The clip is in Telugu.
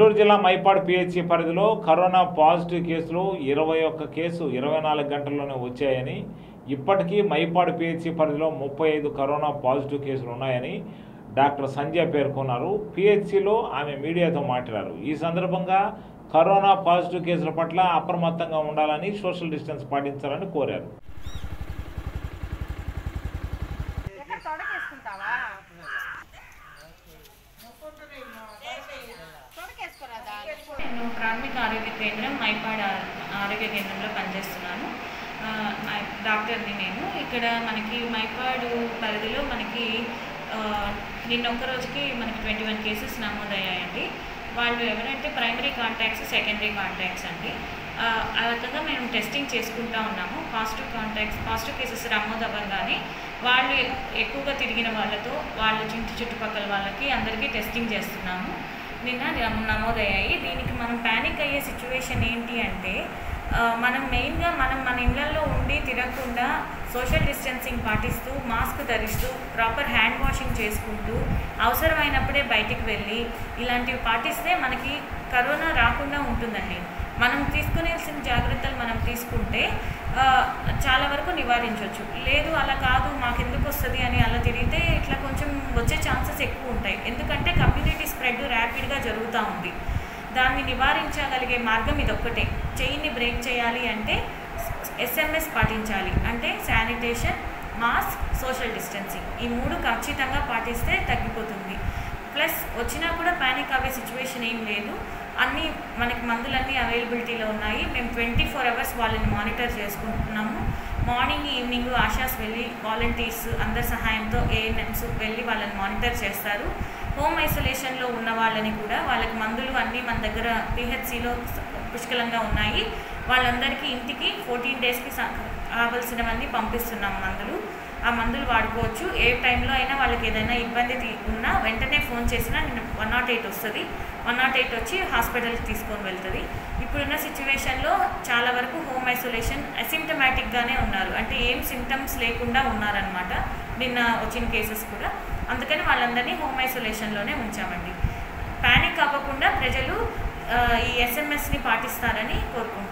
నెల్లూరు జిల్లా మైపాడు పిహెచ్సి పరిధిలో కరోనా పాజిటివ్ కేసులు ఇరవై ఒక్క కేసు ఇరవై నాలుగు గంటల్లోనే వచ్చాయని ఇప్పటికీ మైపాడు పిహెచ్సి పరిధిలో ముప్పై ఐదు కరోనా పాజిటివ్ కేసులు ఉన్నాయని డాక్టర్ సంజయ్ పేర్కొన్నారు పిహెచ్సిలో ఆమె మీడియాతో మాట్లాడారు ఈ సందర్భంగా కరోనా పాజిటివ్ కేసుల పట్ల అప్రమత్తంగా ఉండాలని సోషల్ డిస్టెన్స్ పాటించాలని కోరారు ఎక్కడ తొడకేసుకుంటావా తొడకేసుకోరాదా నేను ప్రాథమిక ఆరోగ్య కేంద్రం మైపాడ్ ఆ- ఆరోగ్య కేంద్రంలో పనిచేస్తున్నాను ఆ, మై- డాక్టర్ని నేను ఇక్కడ మనకి మైపాడు పరిధిలో మనకి ఆ, నిన్న ఒక్క రోజుకి మనకి ట్వంటీ వన్ కేసెస్ నమోదయ్యాయండి వాళ్ళు ఎవరంటే ప్రైమరీ కాంటాక్ట్స్ సెకండరీ కాంటాక్ట్స్ అండి ఆ, ఆ రకంగా మేము టెస్టింగ్ చేసుకుంటా ఉన్నాము పాజిటివ్ కాంటాక్ట్స్ పాజిటివ్ కేసెస్ నమోదు అవ్వగానే వాళ్ళు ఎక్కువగా తిరిగిన వాళ్ళతో వాళ్ళ చుట్టు చుట్టుపక్కల వాళ్ళకి అందరికీ టెస్టింగ్ చేస్తున్నాము నిన్న నమ- నమోదయ్యాయి దీనికి మనం ప్యానిక్ అయ్యే సిచ్యువేషన్ ఏంటి అంటే ఆ, మనం మెయిన్గా మనం మన ఇళ్లలో ఉండి తిరగకుండా సోషల్ డిస్టెన్సింగ్ పాటిస్తూ మాస్క్ ధరిస్తూ ప్రాపర్ హ్యాండ్ వాషింగ్ చేసుకుంటూ అవసరమైనప్పుడే బయటికి వెళ్ళి ఇలాంటివి పాటిస్తే మనకి కరోనా రాకుండా ఉంటుందండి మనం తీసుకునేసిన జాగ్రత్తలు మనం తీసుకుంటే ఆ, చాలా వరకు నివారించవచ్చు లేదు అలా కాదు మాకెందుకు వస్తుంది అని అలా తిరిగితే ఇట్లా కొంచెం వచ్చే ఛాన్సెస్ ఎక్కువ ఉంటాయి ఎందుకంటే కమ్యూనిటీ స్ప్రెడ్ ర్యాపిడ్గా జరుగుతూ ఉంది దాన్ని నివారించగలిగే మార్గం ఇదొక్కటే చెయ్యిని బ్రేక్ చేయాలి అంటే ఎస్ఎంఎస్ పాటించాలి అంటే శానిటేషన్ మాస్క్ సోషల్ డిస్టెన్సింగ్ ఈ మూడు ఖచ్చితంగా పాటిస్తే తగ్గిపోతుంది ప్లస్ వచ్చినా కూడా ప్యానిక్ అవ్వే సిచ్యువేషన్ ఏం లేదు అన్నీ మనకి మందులన్నీ అవైలబిలిటీలో ఉన్నాయి మేము ట్వంటీ ఫోర్ అవర్స్ వాళ్ళని మానిటర్ చేసుకుంటున్నాము మార్నింగ్ ఈవినింగ్ ఆశాస్ వెళ్ళి వాలంటీర్స్ అందరి సహాయంతో ఏఎన్ఎంస్ వెళ్ళి వాళ్ళని మానిటర్ చేస్తారు హోమ్ ఐసోలేషన్లో ఉన్న వాళ్ళని కూడా వాళ్ళకి మందులు అన్నీ మన దగ్గర పిహెచ్సిలో పుష్కలంగా ఉన్నాయి వాళ్ళందరికీ ఇంటికి ఫోర్టీన్ డేస్కి కావలసినవన్నీ పంపిస్తున్నాం మందులు ఆ మందులు వాడుకోవచ్చు ఏ టైంలో అయినా వాళ్ళకి ఏదైనా ఇబ్బంది తీ- ఉన్నా వెంటనే ఫోన్ చేసినా నేను వన్ నాట్ ఎయిట్ వస్తుంది వన్ నాట్ ఎయిట్ వచ్చి హాస్పిటల్కి తీసుకొని వెళ్తుంది ఇప్పుడున్న సిచ్యువేషన్లో చాలా వరకు హోమ్ ఐసోలేషన్ అసిమ్టమాటిక్గానే ఉన్నారు అంటే ఏం సిమ్టమ్స్ లేకుండా ఉన్నారనమాట నిన్న వచ్చిన కేసెస్ కూడా అందుకని వాళ్ళందరినీ హోమ్ ఐసోలేషన్లోనే ఉంచామండి ప్యానిక్ అవ్వకుండా ప్రజలు ఆ, ఈ ఎస్ఎంఎస్ని పాటిస్తారని కోరుకుంటున్నాను